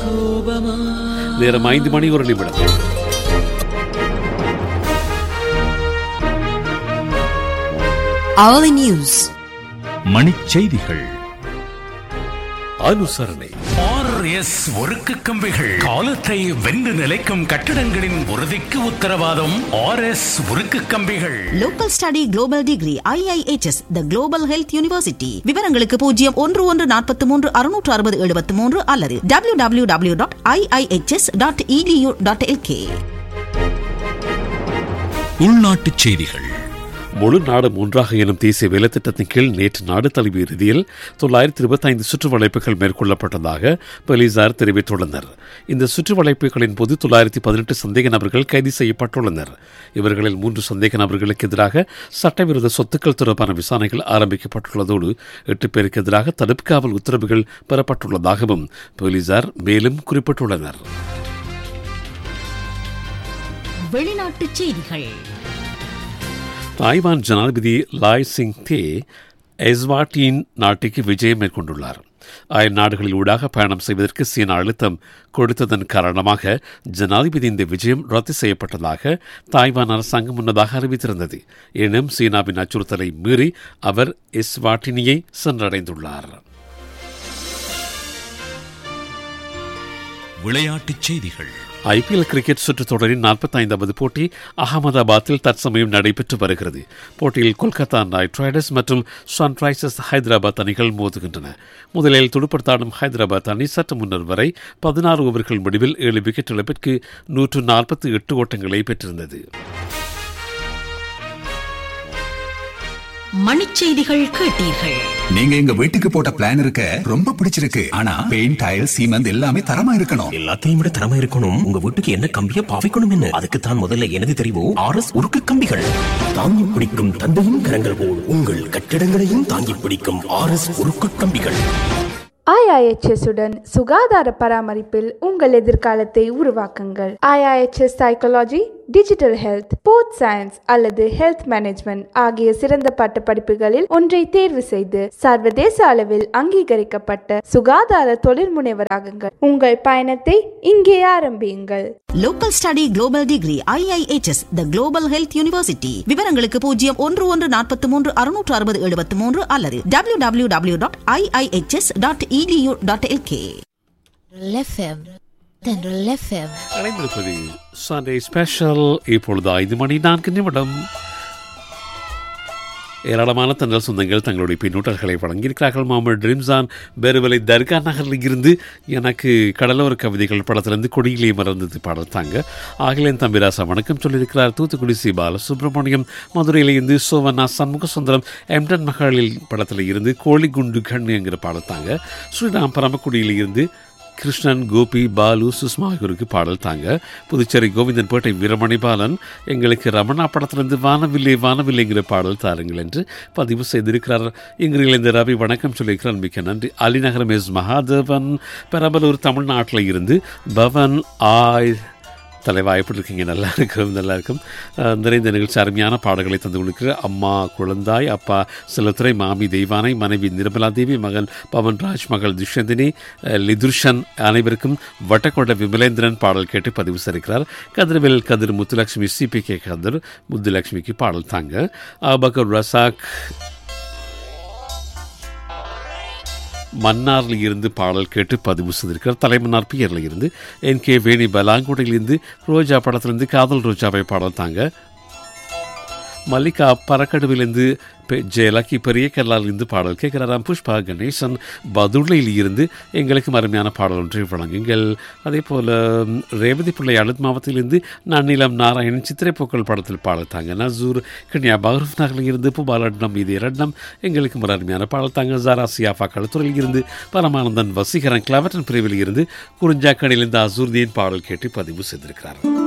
கோபமா நேரம் ஐந்து மணி ஒரு நிமிடம் Hourly News. மணிச்செய்திகள் அனுசரணை ஆர்எஸ் ஒருக்கு கம்பிகள் காலத்தை வென்று நிலைக்கும் கட்டிடங்களின் உறுதிக்கு உத்தரவாதம் ஆர்எஸ் உருக்கு கம்பிகள் Local Study Global Degree IIHS The Global Health University விவரங்களுக்கு பூஜ்ஜியம் ஒன்று ஒன்று நாற்பத்தி மூன்று அறுநூற்று அறுபது எழுபத்தி மூன்று அல்லது W W W dot IIHS dot edu dot LK உள்நாட்டுச் செய்திகள் முழு நாடும் ஒன்றாக எனும் தேசிய வேலைத்திட்டத்தின் கீழ் நேற்று நாடு தழுவிய இறுதியில் தொள்ளாயிரத்தி இருபத்தைந்து சுற்றுவளைப்புகள் மேற்கொள்ளப்பட்டதாக போலீசார் தெரிவித்துள்ளனர் இந்த சுற்றுவளைப்புகளின் போது தொள்ளாயிரத்தி பதினெட்டு சந்தேக நபர்கள் கைது செய்யப்பட்டுள்ளனர் இவர்களில் மூன்று சந்தேக நபர்களுக்கு எதிராக சட்டவிரோத சொத்துக்கள் தொடர்பான விசாரணைகள் ஆரம்பிக்கப்பட்டுள்ளதோடு எட்டு பேருக்கு எதிராக தடுப்பு காவல் உத்தரவுகள் பெறப்பட்டுள்ளதாகவும் போலீசார் மேலும் குறிப்பிட்டுள்ளனர் வெளிநாட்டுச் செய்திகள் தாய்வான் ஜனாதிபதி லாய் சிங் தே எஸ்வாட்டியின் நாட்டுக்கு விஜயம் மேற்கொண்டுள்ளார் அயல் நாடுகளில் ஊடாக பயணம் செய்வதற்கு சீனா அழுத்தம் கொடுத்ததன் காரணமாக ஜனாதிபதி இந்த விஜயம் ரத்து செய்யப்பட்டதாக தாய்வான் அரசாங்கம் முன்னதாக அறிவித்திருந்தது எனினும் சீனாவின் அச்சுறுத்தலை மீறி அவர் எஸ்வாட்டினியை சென்றடைந்துள்ளார் விளையாட்டுச் செய்திகள் ஐபிஎல் கிரிக்கெட் சுற்றுத் தொடரின் நாற்பத்தைந்தாவது போட்டி அகமதாபாத்தில் தற்சமயம் நடைபெற்று வருகிறது போட்டியில் கொல்கத்தா நைட் ரைடர்ஸ் மற்றும் சன்ரைசர்ஸ் ஹைதராபாத் அணிகள் மோதுகின்றன முதலில் துடுப்படுத்தாடும் ஹைதராபாத் அணி சற்று முன்னர் வரை பதினாறு ஓவர்கள் முடிவில் ஏழு விக்கெட் இழப்பிற்கு நூற்று நாற்பத்தி எட்டு ஓட்டங்களை பெற்றிருந்தது மணிச்செய்திகள் கேட்டீர்கள் நீங்க எங்க வீட்டுக்கு போட்ட பிளான் இருக்க ரொம்ப பிடிச்சிருக்கு ஆனா பெயிண்ட் டைல் சீமெண்ட் எல்லாமே தரமா இருக்கணும் எல்லாத்தையும் விட திறமை இருக்கணும் உங்க வீட்டுக்கு என்ன கம்பிய பாவிக்கணும் என்ன அதுக்கு தான் முதல்ல எனது தெரிவு ஆர் எஸ் உருக்கு கம்பிகள் தாங்கி பிடிக்கும் தந்தையின் கரங்கள் போல் உங்கள் கட்டிடங்களையும் தாங்கி பிடிக்கும் ஆர் எஸ் உருக்கு கம்பிகள் IIHS உடன் சுகாதார பராமரிப்பில் உங்கள் எதிர்காலத்தை உருவாக்குங்கள் IIHS psychology digital health sports science அல்லது ஹெல்த் மேனேஜ்மெண்ட் ஆகிய சிறந்த பட்ட படிப்புகளில் ஒன்றை தேர்வு செய்து சர்வதேச அளவில் அங்கீகரிக்கப்பட்ட சுகாதார தொழில் முனைவராகுங்கள் உங்கள் பயணத்தை இங்கே ஆரம்பியுங்கள் local study global degree IIHS the global health university விவரங்களுக்கு பூஜ்ஜியம் ஒன்று ஒன்று நாற்பத்தி மூன்று அறுநூற்று அறுபது எழுபத்தி மூன்று அல்லது W W W dot IIHS dot edu dot LK FM. Tendril FM. இணைந்திருப்பது சண்டே ஸ்பெஷல் இப்பொழுது ஐந்து மணி நான்கு நிமிடம் ஏராளமான தங்கள் சொந்தங்கள் தங்களுடைய பின்னூட்டல்களை வழங்கியிருக்கிறார்கள் முகமது ரிம்சான் பேருவலை தர்கா நகரில் இருந்து எனக்கு கடலோர கவிதைகள் படத்திலிருந்து கொடியிலே மறந்தது பாடல் தாங்க ஆகிலேன் தம்பிராசா வணக்கம் சொல்லியிருக்கிறார் தூத்துக்குடி சி பாலசுப்ரமணியம் மதுரையில் இருந்து சோவனா சண்முக சுந்தரம் எம்டன் மகளில் படத்தில் இருந்து கோழிகுண்டு கண் என்கிற பாடல் தாங்க ஸ்ரீராம் பரமக்குடியில் இருந்து கிருஷ்ணன் கோபி பாலு சுஷ்மா ஆகியோருக்கு பாடல் தாங்க புதுச்சேரி கோவிந்தன்பேட்டை வீரமணி பாலன் எங்களுக்கு ரமணா படத்திலிருந்து வானவில்லை வானவில்லைங்கிற பாடல் தாருங்கள் என்று பதிவு செய்திருக்கிறார் இங்கிருந்து ரவி வணக்கம் சொல்லியிருக்கிறார் மிக்க நன்றி அலிநகரம் எஸ் மகாதேவன் பெரம்பலூர் தமிழ்நாட்டில் இருந்து பவன் ஆய் தலைவா எப்படி இருக்கீங்க நல்லா இருக்கும் நல்லா இருக்கும் அஹ், நிறைந்த நிகழ்ச்சி அருமையான பாடல்களை தந்து கொடுக்கிற அம்மா குழந்தாய் அப்பா செல்லத்துறை மாமி தெய்வானை மனைவி நிர்மலா தேவி மகன் பவன்ராஜ் மகள் துஷ்யந்தினி அஹ், லிதுர்ஷன் அனைவருக்கும் வட்டக்கோட்டை விமலேந்திரன் பாடல் கேட்டு பதிவு செய்திருக்கிறார் கதிர்வேல் கதிர் முத்துலட்சுமி சிபி கே கதிர் முத்துலட்சுமிக்கு பாடல் தாங்க அபகர் ரசாக் மன்னாரில் இருந்து பாடல் கேட்டு பதிவு செய்திருக்கிறார் தலைமன்னார் பியரில் இருந்து என் கே வேணி பலாங்குடியிலிருந்து ரோஜா படத்திலிருந்து காதல் ரோஜாவை பாடல் தாங்க மல்லிகா பறக்கடுவிலிருந்து பெ- ஜெயலக்கி பெரிய இருந்து பாடல் கேட்கிறாராம் புஷ்பா கணேசன் பதுளையில் இருந்து எங்களுக்கு அருமையான பாடல் ஒன்றை வழங்குங்கள் அதே போல் ம், ரேவதி பிள்ளை அழுத் மாவட்டத்திலிருந்து நன்னிலம் நாராயணன் சித்திரைப்பூக்கள் படத்தில் பாடல் தாங்க நசூர் கன்யா பஹ்ரூப் நகரில் இருந்து புபாலட்னம் இது இரண்டம் எங்களுக்கு ஒரு அருமையான பாடல் தாங்க ஜாரா சியாஃபா களத்துறையில் இருந்து பரமானந்தன் வசீகரன் கிளவட்டன் பிரிவில் இருந்து குறிஞ்சாக்கணிலிருந்து அசூர்தீன் பாடல் கேட்டு பதிவு செய்திருக்கிறார்